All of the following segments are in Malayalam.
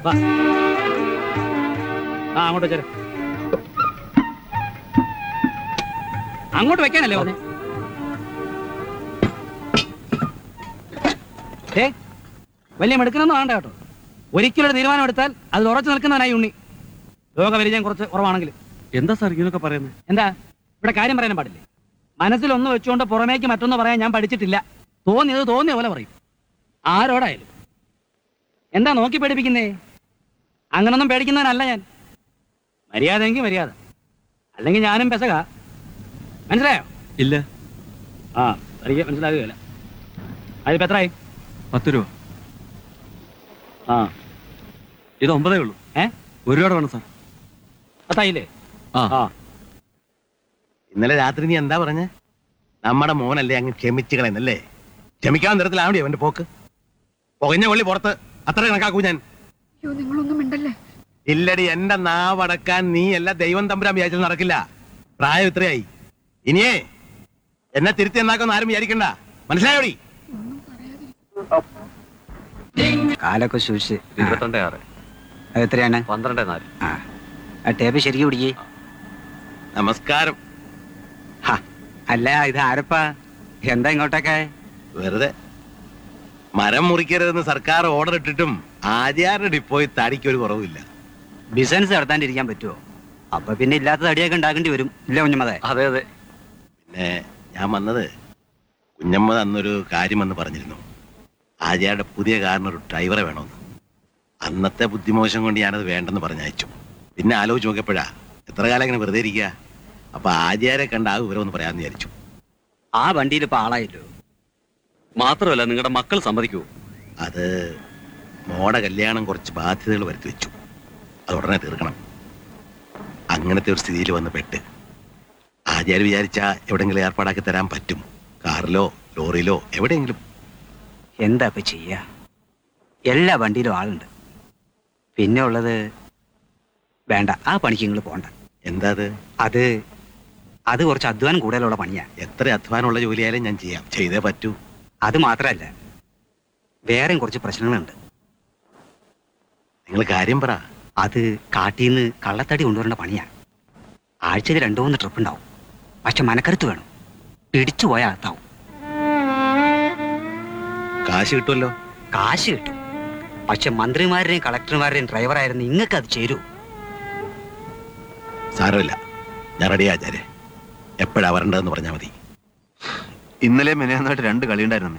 വാ ആ അങ്ങോട്ട് വെച്ചേരെ അങ്ങോട്ട് വെക്കാനല്ലേ പറഞ്ഞേ ഏ വലിയ മെടുക്കണമെന്ന് വേണ്ട കേട്ടോ ഒരിക്കലും ഒരു തീരുമാനം എടുത്താൽ അത് ഉറച്ചു നിൽക്കുന്നവനായി ഉണ്ണി ലോകപരിചയം കുറച്ച് കുറവാണെങ്കിൽ എന്താ സാർ ഇങ്ങനൊക്കെ പറയുന്നത് എന്താ ഇവിടെ കാര്യം പറയാൻ പാടില്ലേ മനസ്സിലൊന്ന് വെച്ചുകൊണ്ട് പുറമേക്ക് മറ്റൊന്ന് പറയാൻ ഞാൻ പഠിച്ചിട്ടില്ല തോന്നിയത് തോന്നിയ പോലെ പറയും ആരോടായാലും എന്താ നോക്കി പേടിപ്പിക്കുന്നേ അങ്ങനൊന്നും പേടിക്കുന്നവനല്ല ഞാൻ മര്യാദയെങ്കിൽ മര്യാദ അല്ലെങ്കിൽ ഞാനും പെസക മനസ്സിലായോ ഇല്ല ആ എനിക്ക് മനസ്സിലാകുകയില്ല അതിപ്പോ എത്രയായി പത്ത് രൂപ ആ ഇത് ഒമ്പതേ ഉള്ളൂ ഏ ഒരു രൂപ വേണം സാർ പത്തായില്ലേ ആ ആ ഇന്നലെ രാത്രി നീ എന്താ പറഞ്ഞ നമ്മുടെ മോനല്ലേ അങ്ങ് ക്ഷമിച്ചു കളയുന്നല്ലേ ക്ഷമിക്കാൻ തരത്തിലാവണ്ടേ അവന്റെ പോക്ക് പുകഞ്ഞ കൊള്ളി പുറത്ത് അത്ര കണക്കാക്കൂ ഞാൻ അയ്യോ നിങ്ങളൊന്നും മിണ്ടല്ലേ ഇല്ലടി എന്റെ നാവടക്കാൻ നീ അല്ല ദൈവം തമ്പുരാൻ വിചാരിച്ചത് നടക്കില്ല പ്രായം ഇത്രയായി ഇനിയേ എന്നെ തിരുത്തി എന്നാക്കൊന്നും ആരും വിചാരിക്കണ്ട മനസ്സിലായോടി കാലൊക്കെ സൂക്ഷിച്ച് ഇരുപത്തിരണ്ടേ ആറ് അത് എത്രയാണ് പന്ത്രണ്ടേ നാല് ആ ആ ടേപ്പ് ശരിക്കും പിടിക്കേ നമസ്കാരം അല്ല ഇത് ആരപ്പാ എന്താ ഇങ്ങോട്ടൊക്കെ വെറുതെ മരം മുറിക്കരുതെന്ന് സർക്കാർ ഓർഡർ ഇട്ടിട്ടും ആചാരുടെ ഡിപ്പോയി തടിക്ക് ഒരു കുറവില്ല ബിസിനസ് നടത്താണ്ടിരിക്കാൻ പറ്റുമോ അപ്പൊ പിന്നെ ഇല്ലാത്ത തടിയൊക്കെ ഉണ്ടാക്കേണ്ടി വരും ഇല്ല കുഞ്ഞമ്മതെ അതെ അതെ പിന്നെ ഞാൻ വന്നത് കുഞ്ഞമ്മ അന്നൊരു കാര്യം വന്ന് പറഞ്ഞിരുന്നു ആചാരുടെ പുതിയ കാറിന് ഒരു ഡ്രൈവറെ വേണമെന്ന് അന്നത്തെ ബുദ്ധിമോശം കൊണ്ട് ഞാനത് വേണ്ടെന്ന് പറഞ്ഞയച്ചു പിന്നെ ആലോചിച്ച് നോക്കിയപ്പോഴാ എത്ര കാലം ഇങ്ങനെ വെറുതെ ഇരിക്കുക അപ്പൊ ആചാരെ കണ്ട ആ വിവരം ഒന്ന് പറയാമെന്ന് വിചാരിച്ചു ആ വണ്ടിയിൽ ഇപ്പൊ ആളായല്ലോ മാത്രമല്ല നിങ്ങളുടെ മക്കൾ സമ്മതിക്കൂ അത് മോടെ കല്യാണം കുറച്ച് ബാധ്യതകൾ വരുത്തി വെച്ചു അത് ഉടനെ തീർക്കണം അങ്ങനത്തെ ഒരു സ്ഥിതിയിൽ വന്ന് പെട്ട് ആചാര്യ വിചാരിച്ച എവിടെങ്കിലും ഏർപ്പാടാക്കി തരാൻ പറ്റും കാറിലോ ലോറിയിലോ എവിടെയെങ്കിലും എന്താ ഇപ്പൊ ചെയ്യാ എല്ലാ വണ്ടിയിലും ആളുണ്ട് പിന്നെ ഉള്ളത് വേണ്ട ആ പണിക്ക് നിങ്ങൾ പോണ്ട എന്താ അത് അത് അത് കുറച്ച് അധ്വാനം കൂടുതലുള്ള പണിയാ എത്ര അധ്വാനമുള്ള ജോലിയായാലും ഞാൻ ചെയ്യാം ചെയ്തേ പറ്റൂ അത് മാത്രമല്ല വേറെയും കുറച്ച് പ്രശ്നങ്ങളുണ്ട് നിങ്ങൾ കാര്യം പറ അത് കാട്ടിൽ നിന്ന് കള്ളത്തടി കൊണ്ടുവരേണ്ട പണിയാ ആഴ്ചയിൽ രണ്ടു മൂന്ന് ട്രിപ്പ് ഉണ്ടാവും പക്ഷെ മനക്കരുത്ത് വേണം പിടിച്ചു പോയാൽ അകത്താവും കാശ് കിട്ടുമല്ലോ കാശ് കിട്ടും പക്ഷെ മന്ത്രിമാരുടെയും കളക്ടർമാരുടെയും ഡ്രൈവറായിരുന്നു നിങ്ങൾക്ക് അത് ചേരൂ സാരമില്ല ഞാൻ റെഡി ആചാര്യ എപ്പോഴാ വരേണ്ടതെന്ന് പറഞ്ഞാൽ മതി ഇന്നലെ മെനയാന്നായിട്ട് രണ്ട് കളി ഉണ്ടായിരുന്നു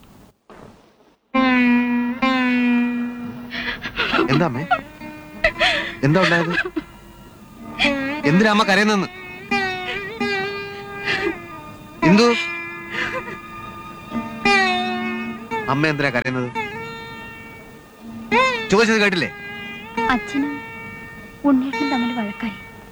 എന്താ അമ്മേ എന്താ ഉണ്ടായത് എന്തിനാ അമ്മ കരയുന്നെന്ന് എന്തു അമ്മ എന്തിനാ കരയുന്നത് ചോദിച്ചത് കേട്ടില്ലേ അച്ഛനും ഉണ്ണേട്ടനും തമ്മിൽ വഴക്കായി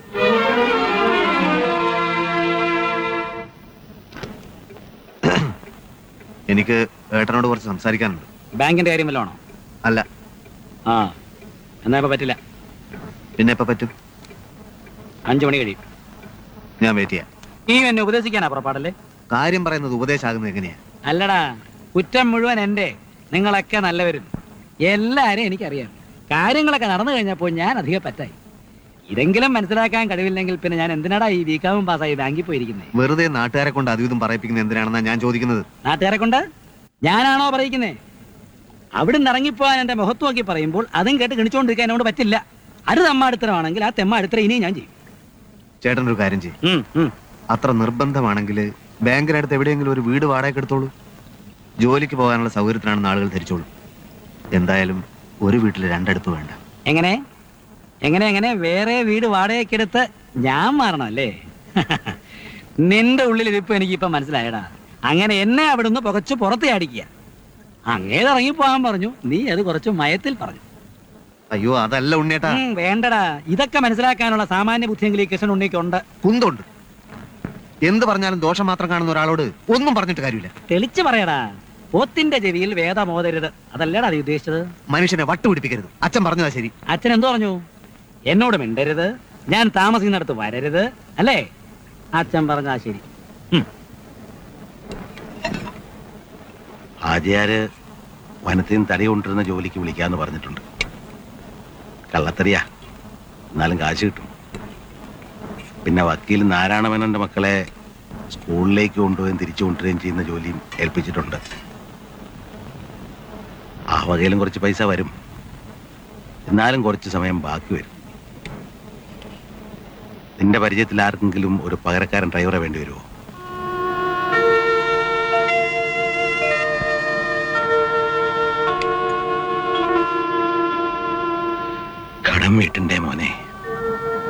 എനിക്ക് ഏട്ടനോട് കുറച്ച് സംസാരിക്കാനുണ്ട് ബാങ്കിന്റെ കാര്യം വല്ലതാണോ അല്ല ആ എന്നാ ഇപ്പൊ പറ്റില്ല പിന്നെ എപ്പോ പറ്റും അഞ്ചു മണി കഴിയും ഞാൻ വെയിറ്റ് ചെയ്യാം നീ എന്നെ ഉപദേശിക്കാനാ പുറപ്പാടല്ലേ കാര്യം പറയുന്നത് ഉപദേശമാകുന്നത് എങ്ങനെയാ അല്ലടാ കുറ്റം മുഴുവൻ എൻ്റെ നിങ്ങളൊക്കെ നല്ലവരും എല്ലാരും എനിക്കറിയാം കാര്യങ്ങളൊക്കെ നടന്നു കഴിഞ്ഞപ്പോൾ ഞാൻ അധികം പറ്റായി ഇതെങ്കിലും മനസ്സിലാക്കാൻ കഴിവില്ലെങ്കിൽ പിന്നെ ഞാൻ എന്തിനാടാ ഈ ബികാമും പാസ്സായി ബാങ്കിൽ പോയിരിക്കുന്നേ വെറുതെ നാട്ടുകാരെ കൊണ്ട് അതും ഇതും പറയിപ്പിക്കുന്നത് എന്തിനാണെന്നാ ഞാൻ ചോദിക്കുന്നത് നാട്ടുകാരെ കൊണ്ട് ഞാനാണോ പറയിക്കുന്നേ അവിടുന്ന് ഇറങ്ങിപ്പോവാൻ എൻ്റെ മുഖത്ത് നോക്കി പറയുമ്പോൾ അതും കേട്ട് ഗണിച്ചുകൊണ്ടിരിക്കാൻ എന്നോട് പറ്റില്ല അത് തെമ്മാടിത്തരമാണെങ്കിൽ ആ തെമ്മാടിത്തരം ഇനിയും ഞാൻ ചെയ്യും ചേട്ടൻ ഒരു കാര്യം ചെയ്യും ഉം, ഉം. അത്ര നിർബന്ധമാണെങ്കിൽ ബാങ്കിനടുത്ത് എവിടെയെങ്കിലും ഒരു വീട് വാടകയ്ക്ക് എടുത്തോളൂ ജോലിക്ക് പോകാനുള്ള സൗകര്യത്തിനാണെന്ന് ആളുകൾ ധരിച്ചോളൂ എന്തായാലും ഒരു വീട്ടിൽ രണ്ടടുപ്പ് വേണ്ട എങ്ങനെ എങ്ങനെ എങ്ങനെ വേറെ വീട് വാടകയ്ക്കെടുത്ത് ഞാൻ മാറണം അല്ലേ നിന്റെ ഉള്ളിൽ ഇതിപ്പോ എനിക്ക് ഇപ്പൊ മനസ്സിലായടാ അങ്ങനെ എന്നെ അവിടുന്ന് പുകച്ച് പുറത്ത് അടിക്കുക അങ്ങേത് ഇറങ്ങിപ്പോകാൻ പറഞ്ഞു നീ അത് കുറച്ച് മയത്തിൽ പറഞ്ഞു അയ്യോ അതല്ല ഉണ്ണേട്ടാ ഉം, വേണ്ടടാ ഇതൊക്കെ മനസ്സിലാക്കാനുള്ള സാമാന്യ ബുദ്ധിയെങ്കിലും ഈ കൃഷ്ണൻ ഉണ്ണിക്കുണ്ട് കുന്തുണ്ട് എന്ത് പറഞ്ഞാലും ദോഷം മാത്രം കാണുന്ന ഒരാളോട് ഒന്നും പറഞ്ഞിട്ട് കാര്യമില്ല തെളിച്ചു പറയടാ പോത്തിന്റെ ചെവിയിൽ വേദമോതരുത് അതല്ലേടാ നീ ഉദ്ദേശിച്ചത് മനുഷ്യനെ വട്ടുപിടിപ്പിക്കരുത് അച്ഛൻ പറഞ്ഞതാ ശരി അച്ഛൻ എന്തോ പറഞ്ഞു എന്നോട് മിണ്ടരുത് ഞാൻ താമസിക്കുന്നിടത്ത് വരരുത് അല്ലേ അച്ഛൻ പറഞ്ഞാ ശരി ഉം. ആചാര് വനത്തിൽ നിന്ന് തടി കൊണ്ടിരുന്ന ജോലിക്ക് വിളിക്കാന്ന് പറഞ്ഞിട്ടുണ്ട് കള്ളത്തറിയാ എന്നാലും കാശ് കിട്ടും പിന്നെ വക്കീൽ നാരായണമേനോന്റെ മക്കളെ സ്കൂളിലേക്ക് കൊണ്ടുപോയി തിരിച്ചു കൊണ്ടുവരികയും ചെയ്യുന്ന ജോലിയും ഏൽപ്പിച്ചിട്ടുണ്ട് ആ വകയിലും കുറച്ച് പൈസ വരും എന്നാലും കുറച്ച് സമയം ബാക്കി വരും നിന്റെ പരിചയത്തിൽ ആർക്കെങ്കിലും ഒരു പകരക്കാരൻ ഡ്രൈവറെ വേണ്ടി വരുമോ കടം വീട്ടിൻ്റെ മോനെ